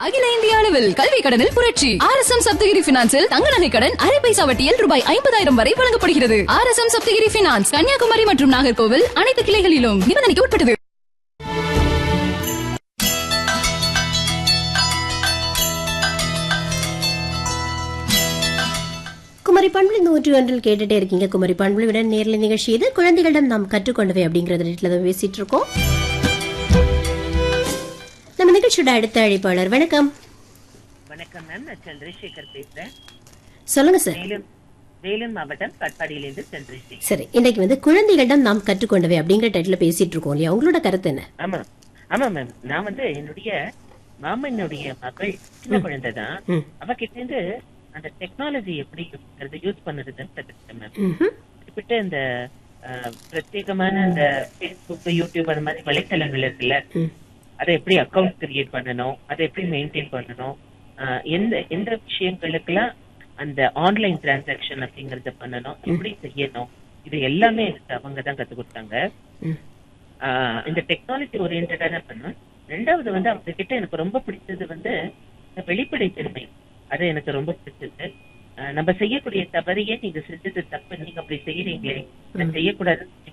அகில இந்திய அளவில் கல்வி கடனில் புரட்சி ஆர் எஸ் எம் சப்தகிரி பினான்சில் தங்க நகை கடன் அரை பைசா வட்டியில் ரூபாய் ஐம்பதாயிரம் வரை வழங்கப்படுகிறது R S M Sapthagiri finance Kanniyakumari மற்றும் நாகர்கோவில் அனைத்து கிளைகளிலும் நிபந்தனைக்கு உட்பட்டது குமரி பண்புலி நூற்றி ஒன்றில் கேட்டுட்டே இருக்கீங்க குமரி பண்புலியுடன் நேரில் நிகழ்ச்சி இது குழந்தைகளிடம் நாம் கற்றுக்கொண்டவை அப்படிங்கறத வீட்டில் தான் பேசிட்டு இருக்கோம் நம்ம நிகழ்ச்சியோட அடுத்த அழைப்பாளர் வணக்கம் வணக்கம் மேம் நான் சந்திரசேகர் பேசுறேன் சொல்லுங்க சார் வேலூர் வேலூர் மாவட்டம் கட்பாடியிலிருந்து சந்திரசேகர் சரி இன்னைக்கு வந்து குழந்தைகளிடம் நாம் கற்றுக்கொண்டவை அப்படிங்கிற டைட்டில் பேசிட்டு இருக்கோம் இல்லையா உங்களோட கருத்து என்ன ஆமா ஆமா மேம் நான் வந்து என்னுடைய மாமனுடைய மகள் சின்ன குழந்தை தான் ம். அவகிட்ட இருந்து அந்த டெக்னாலஜி எப்படி யூஸ் பண்ணுறதுன்னு கத்துக்கிட்டேன் மேம் ம்ஹும். குறிப்பிட்ட இந்த அஹ், பிரத்யேகமான இந்த ஃபேஸ்புக் யூடியூப் அந்த மாதிரி வலைத்தளங்கள் இருக்குல்ல ம். அதை எப்படி அக்கவுண்ட் கிரியேட் பண்ணணும் அதை எப்படி மெயின்டைன் பண்ணணும் அஹ், எந்த எந்த விஷயங்களுக்கெல்லாம் அந்த ஆன்லைன் டிரான்சாக்ஷன் அப்படிங்கறத பண்ணணும் எப்படி செய்யணும் இது எல்லாமே எனக்கு அவங்க தான் கத்து கொடுத்தாங்க ம். ஆஹ் இந்த டெக்னாலஜி ஓரியன்டா தான் பண்ணுவேன் ரெண்டாவது வந்து அவங்க கிட்ட எனக்கு ரொம்ப பிடிச்சது வந்து இந்த வெளிப்படைத்தன்மை அது எனக்கு ரொம்ப பிடிச்சது ஆஹ் நம்ம செய்யக்கூடிய தவறையே நீங்க செஞ்சது தப்பு நீங்க அப்படி செய்யறீங்களே அதை செய்யக்கூடாதுன்னு